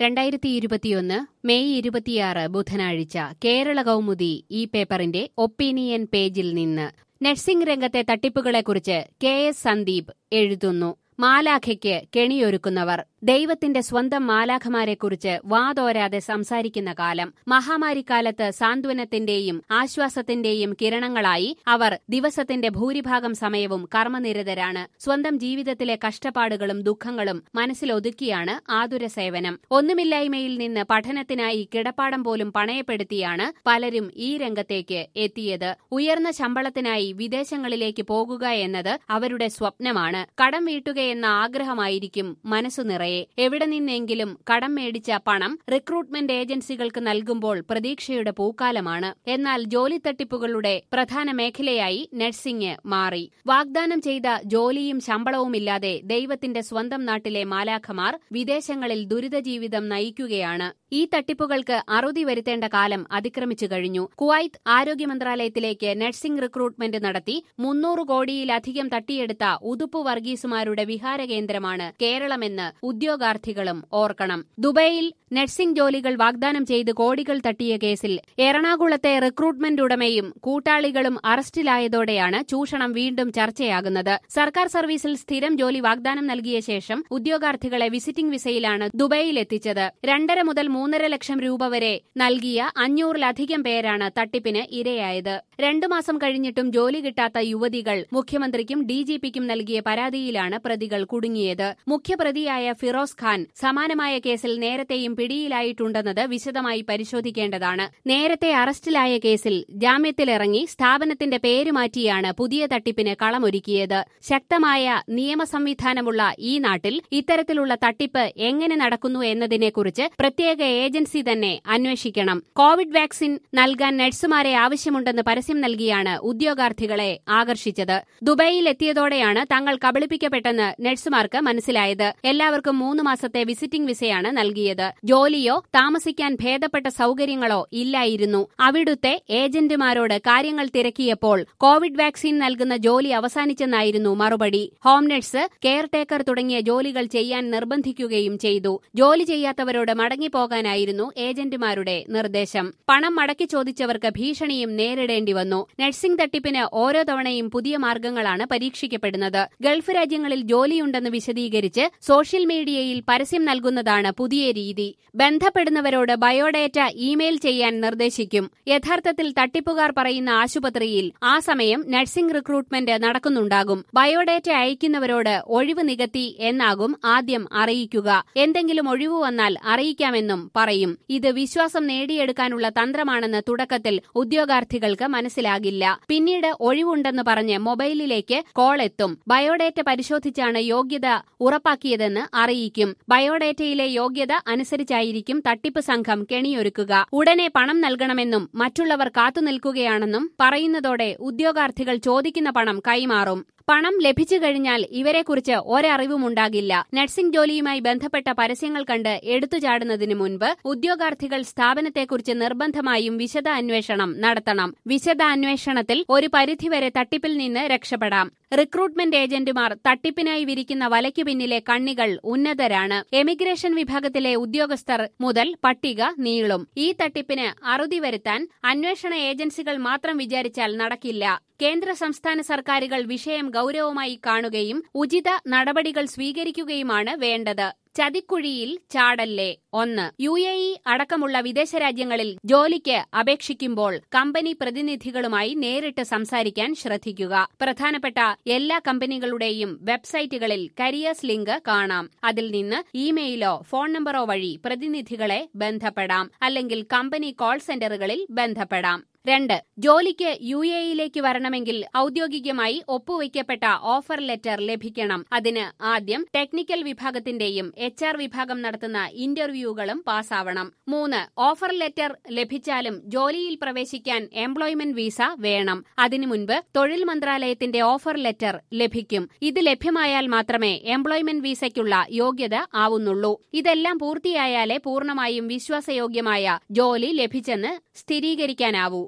രണ്ടായിരത്തി ഇരുപത്തിയൊന്ന് മെയ് ഇരുപത്തിയാറ് ബുധനാഴ്ച കേരള കൗമുദി ഈ പേപ്പറിന്റെ ഒപ്പീനിയൻ പേജിൽ നിന്ന് നഴ്സിംഗ് രംഗത്തെ തട്ടിപ്പുകളെക്കുറിച്ച് കെ എസ് സന്ദീപ് എഴുതുന്നു മാലാഖയ്ക്ക് കെണിയൊരുക്കുന്നവർ ദൈവത്തിന്റെ സ്വന്തം മാലാഖമാരെക്കുറിച്ച് വാതോരാതെ സംസാരിക്കുന്ന കാലം മഹാമാരിക്കാലത്ത് സാന്ത്വനത്തിന്റെയും ആശ്വാസത്തിന്റെയും കിരണങ്ങളായി അവർ ദിവസത്തിന്റെ ഭൂരിഭാഗം സമയവും കർമ്മനിരതരാണ് സ്വന്തം ജീവിതത്തിലെ കഷ്ടപ്പാടുകളും ദുഃഖങ്ങളും മനസ്സിലൊതുക്കിയാണ് ആതുര സേവനം ഒന്നുമില്ലായ്മയിൽ നിന്ന് പഠനത്തിനായി കിടപ്പാടം പോലും പണയപ്പെടുത്തിയാണ് പലരും ഈ രംഗത്തേക്ക് എത്തിയത് ഉയർന്ന ശമ്പളത്തിനായി വിദേശങ്ങളിലേക്ക് പോകുക എന്നത് അവരുടെ സ്വപ്നമാണ് കടം വീട്ടുകയെന്ന ആഗ്രഹമായിരിക്കും മനസ്സു നിറയെ എവിടെ നിന്നെങ്കിലും കടം മേടിച്ച പണം റിക്രൂട്ട്മെന്റ് ഏജൻസികൾക്ക് നൽകുമ്പോൾ പ്രതീക്ഷയുടെ പൂക്കാലമാണ് എന്നാൽ ജോലി തട്ടിപ്പുകളുടെ പ്രധാന മേഖലയായി നഴ്സിംഗ് മാറി വാഗ്ദാനം ചെയ്ത ജോലിയും ശമ്പളവുമില്ലാതെ ദൈവത്തിന്റെ സ്വന്തം നാട്ടിലെ മാലാഖമാർ വിദേശങ്ങളിൽ ദുരിതജീവിതം നയിക്കുകയാണ് ഈ തട്ടിപ്പുകൾക്ക് അറുതി വരുത്തേണ്ട കാലം അതിക്രമിച്ചു കഴിഞ്ഞു കുവൈത്ത് ആരോഗ്യ മന്ത്രാലയത്തിലേക്ക് നഴ്സിംഗ് റിക്രൂട്ട്മെന്റ് നടത്തി മുന്നൂറ് കോടിയിലധികം തട്ടിയെടുത്ത ഉതുപ്പു വർഗീസുമാരുടെ വിഹാരകേന്ദ്രമാണ് കേരളമെന്ന് ഉദ്യോഗാർത്ഥികളും ഓർക്കണം ദുബൈയിൽ നഴ്സിംഗ് ജോലികൾ വാഗ്ദാനം ചെയ്ത് കോടികൾ തട്ടിയ കേസിൽ എറണാകുളത്തെ റിക്രൂട്ട്മെന്റ് ഉടമയും കൂട്ടാളികളും അറസ്റ്റിലായതോടെയാണ് ചൂഷണം വീണ്ടും ചർച്ചയാകുന്നത് സർക്കാർ സർവീസിൽ സ്ഥിരം ജോലി വാഗ്ദാനം നൽകിയ ശേഷം ഉദ്യോഗാർത്ഥികളെ വിസിറ്റിംഗ് വിസയിലാണ് ദുബൈയിലെത്തിച്ചത് രണ്ടര മുതൽ മൂന്നര ലക്ഷം രൂപ വരെ നൽകിയ അഞ്ഞൂറിലധികം പേരാണ് തട്ടിപ്പിന് ഇരയായത് രണ്ടു മാസം കഴിഞ്ഞിട്ടും ജോലി കിട്ടാത്ത യുവതികൾ മുഖ്യമന്ത്രിക്കും ഡിജിപിക്കും നൽകിയ പരാതിയിലാണ് പ്രതികൾ കുടുങ്ങിയത് മുഖ്യപ്രതിയായ ഫിറോസ് ഖാൻ സമാനമായ കേസിൽ നേരത്തെയും പിടിയിലായിട്ടുണ്ടെന്നത് വിശദമായി പരിശോധിക്കേണ്ടതാണ് നേരത്തെ അറസ്റ്റിലായ കേസിൽ ജാമ്യത്തിലിറങ്ങി സ്ഥാപനത്തിന്റെ പേര് മാറ്റിയാണ് പുതിയ തട്ടിപ്പിന് കളമൊരുക്കിയത് ശക്തമായ നിയമ സംവിധാനമുള്ള ഈ നാട്ടിൽ ഇത്തരത്തിലുള്ള തട്ടിപ്പ് എങ്ങനെ നടക്കുന്നു എന്നതിനെക്കുറിച്ച് പ്രത്യേക ഏജൻസി തന്നെ അന്വേഷിക്കണം കോവിഡ് വാക്സിൻ നൽകാൻ നഴ്സുമാരെ ആവശ്യമുണ്ടെന്ന് പരസ്യം നൽകിയാണ് ഉദ്യോഗാർത്ഥികളെ ആകർഷിച്ചത് ദുബൈയിൽ എത്തിയതോടെയാണ് തങ്ങൾ കബളിപ്പിക്കപ്പെട്ടെന്ന് നഴ്സുമാർക്ക് മനസ്സിലായത് എല്ലാവർക്കും മൂന്ന് മാസത്തെ വിസിറ്റിംഗ് വിസയാണ് നൽകിയത് ജോലിയോ താമസിക്കാൻ ഭേദപ്പെട്ട സൌകര്യങ്ങളോ ഇല്ലായിരുന്നു അവിടുത്തെ ഏജന്റുമാരോട് കാര്യങ്ങൾ തിരക്കിയപ്പോൾ കോവിഡ് വാക്സിൻ നൽകുന്ന ജോലി അവസാനിച്ചെന്നായിരുന്നു മറുപടി ഹോം നഴ്സ് കെയർ ടേക്കർ തുടങ്ങിയ ജോലികൾ ചെയ്യാൻ നിർബന്ധിക്കുകയും ചെയ്തു ജോലി ചെയ്യാത്തവരോട് മടങ്ങിപ്പോകാനായിരുന്നു ഏജന്റുമാരുടെ നിർദ്ദേശം പണം മടക്കി ചോദിച്ചവർക്ക് ഭീഷണിയും നേരിടേണ്ടി വന്നു നഴ്സിംഗ് തട്ടിപ്പിന് ഓരോ തവണയും പുതിയ മാർഗങ്ങളാണ് പരീക്ഷിക്കപ്പെടുന്നത് ഗൾഫ് രാജ്യങ്ങളിൽ ജോലിയുണ്ടെന്ന് വിശദീകരിച്ച് സോഷ്യൽ മീഡിയയിൽ പരസ്യം നൽകുന്നതാണ് പുതിയ രീതി ബന്ധപ്പെടുന്നവരോട് ബയോഡേറ്റ ഇമെയിൽ ചെയ്യാൻ നിർദ്ദേശിക്കും യഥാർത്ഥത്തിൽ തട്ടിപ്പുകാർ പറയുന്ന ആശുപത്രിയിൽ ആ സമയം നഴ്സിംഗ് റിക്രൂട്ട്മെന്റ് നടക്കുന്നുണ്ടാകും ബയോഡേറ്റ അയക്കുന്നവരോട് ഒഴിവ് നികത്തി എന്നാകും ആദ്യം അറിയിക്കുക എന്തെങ്കിലും ഒഴിവ് വന്നാൽ അറിയിക്കാമെന്നും പറയും ഇത് വിശ്വാസം നേടിയെടുക്കാനുള്ള തന്ത്രമാണെന്ന് തുടക്കത്തിൽ ഉദ്യോഗാർത്ഥികൾക്ക് മനസ്സിലാകില്ല പിന്നീട് ഒഴിവുണ്ടെന്ന് പറഞ്ഞ് മൊബൈലിലേക്ക് കോൾ എത്തും ബയോഡേറ്റ പരിശോധിച്ചാണ് യോഗ്യത ഉറപ്പാക്കിയതെന്ന് അറിയിക്കും ബയോഡേറ്റയിലെ യോഗ്യത അനുസരിച്ചായിരിക്കും തട്ടിപ്പ് സംഘം കെണിയൊരുക്കുക ഉടനെ പണം നൽകണമെന്നും മറ്റുള്ളവർ കാത്തുനിൽക്കുകയാണെന്നും പറയുന്നതോടെ ഉദ്യോഗാർത്ഥികൾ ചോദിക്കുന്ന പണം കൈമാറും പണം ലഭിച്ചു കഴിഞ്ഞാൽ ഇവരെക്കുറിച്ച് ഒരറിവുമുണ്ടാകില്ല നഴ്സിംഗ് ജോലിയുമായി ബന്ധപ്പെട്ട പരസ്യങ്ങൾ കണ്ട് എടുത്തുചാടുന്നതിന് മുൻപ് ഉദ്യോഗാർത്ഥികൾ സ്ഥാപനത്തെക്കുറിച്ച് നിർബന്ധമായും വിശദ അന്വേഷണം നടത്തണം വിശദ അന്വേഷണത്തിൽ ഒരു പരിധിവരെ തട്ടിപ്പിൽ നിന്ന് രക്ഷപ്പെടാം റിക്രൂട്ട്മെന്റ് ഏജന്റുമാർ തട്ടിപ്പിനായി വിരിക്കുന്ന വലയ്ക്കു പിന്നിലെ കണ്ണികൾ ഉന്നതരാണ് എമിഗ്രേഷൻ വിഭാഗത്തിലെ ഉദ്യോഗസ്ഥർ മുതൽ പട്ടിക നീളും ഈ തട്ടിപ്പിന് അറുതി വരുത്താൻ അന്വേഷണ ഏജൻസികൾ മാത്രം വിചാരിച്ചാൽ നടക്കില്ല കേന്ദ്ര സംസ്ഥാന സർക്കാരുകൾ വിഷയം ഗൌരവമായി കാണുകയും ഉചിത നടപടികൾ സ്വീകരിക്കുകയുമാണ് വേണ്ടത് ചതിക്കുഴിയിൽ ചാടല്ലേ ഒന്ന് യു എ ഇ അടക്കമുള്ള വിദേശ രാജ്യങ്ങളിൽ ജോലിക്ക് അപേക്ഷിക്കുമ്പോൾ കമ്പനി പ്രതിനിധികളുമായി നേരിട്ട് സംസാരിക്കാൻ ശ്രദ്ധിക്കുക പ്രധാനപ്പെട്ട എല്ലാ കമ്പനികളുടെയും വെബ്സൈറ്റുകളിൽ കരിയേഴ്സ് ലിങ്ക് കാണാം അതിൽ നിന്ന് ഇമെയിലോ ഫോൺ നമ്പറോ വഴി പ്രതിനിധികളെ ബന്ധപ്പെടാം അല്ലെങ്കിൽ കമ്പനി കോൾ സെന്ററുകളിൽ ബന്ധപ്പെടാം രണ്ട് ജോലിക്ക് യു എയിലേക്ക് വരണമെങ്കിൽ ഔദ്യോഗികമായി ഒപ്പുവയ്ക്കപ്പെട്ട ഓഫർ ലെറ്റർ ലഭിക്കണം അതിന് ആദ്യം ടെക്നിക്കൽ വിഭാഗത്തിന്റെയും എച്ച് ആർ വിഭാഗം നടത്തുന്ന ഇന്റർവ്യൂകളും പാസ്സാവണം മൂന്ന് ഓഫർ ലെറ്റർ ലഭിച്ചാലും ജോലിയിൽ പ്രവേശിക്കാൻ എംപ്ലോയ്മെന്റ് വിസ വേണം അതിനു മുൻപ് തൊഴിൽ മന്ത്രാലയത്തിന്റെ ഓഫർ ലെറ്റർ ലഭിക്കും ഇത് ലഭ്യമായാൽ മാത്രമേ എംപ്ലോയ്മെന്റ് വിസയ്ക്കുള്ള യോഗ്യത ആവുന്നുള്ളൂ ഇതെല്ലാം പൂർത്തിയായാലേ പൂർണ്ണമായും വിശ്വാസയോഗ്യമായ ജോലി ലഭിച്ചെന്ന് സ്ഥിരീകരിക്കാനാവൂ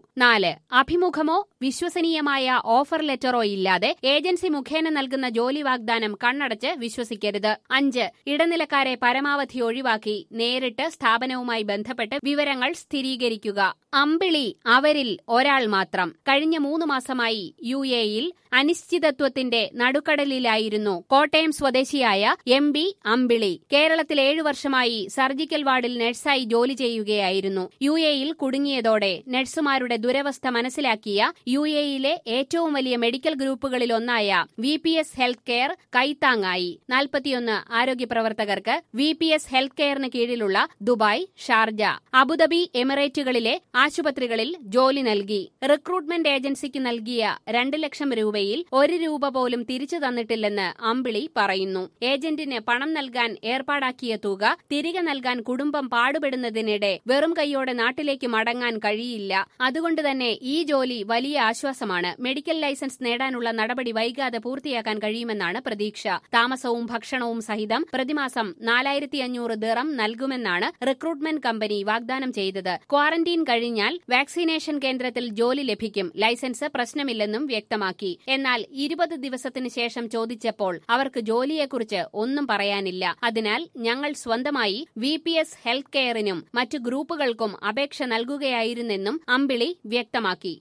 നാല് അഭിമുഖമോ വിശ്വസനീയമായ ഓഫർ ലെറ്ററോ ഇല്ലാതെ ഏജൻസി മുഖേന നൽകുന്ന ജോലി വാഗ്ദാനം കണ്ണടച്ച് വിശ്വസിക്കരുത് അഞ്ച് ഇടനിലക്കാരെ പരമാവധി ഒഴിവാക്കി നേരിട്ട് സ്ഥാപനവുമായി ബന്ധപ്പെട്ട് വിവരങ്ങൾ സ്ഥിരീകരിക്കുക അമ്പിളി അവരിൽ ഒരാൾ മാത്രം കഴിഞ്ഞ മൂന്ന് മാസമായി യു എയിൽ അനിശ്ചിതത്വത്തിന്റെ നടുക്കടലിലായിരുന്നു കോട്ടയം സ്വദേശിയായ എം ബി അമ്പിളി കേരളത്തിൽ ഏഴു വർഷമായി സർജിക്കൽ വാർഡിൽ നഴ്സായി ജോലി ചെയ്യുകയായിരുന്നു യു എയിൽ കുടുങ്ങിയതോടെ നഴ്സുമാരുടെ ദുരവസ്ഥ മനസ്സിലാക്കിയ യു എയിലെ ഏറ്റവും വലിയ മെഡിക്കൽ ഗ്രൂപ്പുകളിലൊന്നായ V P S health care കൈത്താങ്ങായി നാൽപ്പത്തിയൊന്ന് ആരോഗ്യ പ്രവർത്തകർക്ക് വി പി എസ് ഹെൽത്ത് കെയറിന് കീഴിലുള്ള ദുബായ് ഷാർജ അബുദാബി എമിറേറ്റുകളിലെ ആശുപത്രികളിൽ ജോലി നൽകി റിക്രൂട്ട്മെന്റ് ഏജൻസിക്ക് നൽകിയ രണ്ട് ലക്ഷം രൂപയിൽ ഒരു രൂപ പോലും തിരിച്ചു തന്നിട്ടില്ലെന്ന് അമ്പിളി പറയുന്നു ഏജന്റിന് പണം നൽകാൻ ഏർപ്പാടാക്കിയ തുക തിരികെ നൽകാൻ കുടുംബം പാടുപെടുന്നതിനിടെ വെറും കൈയോടെ നാട്ടിലേക്ക് മടങ്ങാൻ കഴിയില്ല അതുകൊണ്ട് തന്നെ ഈ ജോലി വലിയ ആശ്വാസമാണ് മെഡിക്കൽ ലൈസൻസ് നേടാനുള്ള നടപടി വൈകാതെ പൂർത്തിയാക്കാൻ കഴിയുമെന്നാണ് പ്രതീക്ഷ താമസവും ഭക്ഷണവും സഹിതം പ്രതിമാസം നാലായിരത്തി അഞ്ഞൂറ് ദിറം നൽകുമെന്നാണ് റിക്രൂട്ട്മെന്റ് കമ്പനി വാഗ്ദാനം ചെയ്തത് ക്വാറന്റീൻ കഴിഞ്ഞാൽ വാക്സിനേഷൻ കേന്ദ്രത്തിൽ ജോലി ലഭിക്കും ലൈസൻസ് പ്രശ്നമില്ലെന്നും വ്യക്തമാക്കി എന്നാൽ ഇരുപത് ദിവസത്തിന് ശേഷം ചോദിച്ചപ്പോൾ അവർക്ക് ജോലിയെക്കുറിച്ച് ഒന്നും പറയാനില്ല അതിനാൽ ഞങ്ങൾ സ്വന്തമായി വി പി എസ് ഹെൽത്ത് കെയറിനും മറ്റു ഗ്രൂപ്പുകൾക്കും അപേക്ഷ നൽകുകയായിരുന്നെന്നും അമ്പിളി വ്യക്തമാക്കി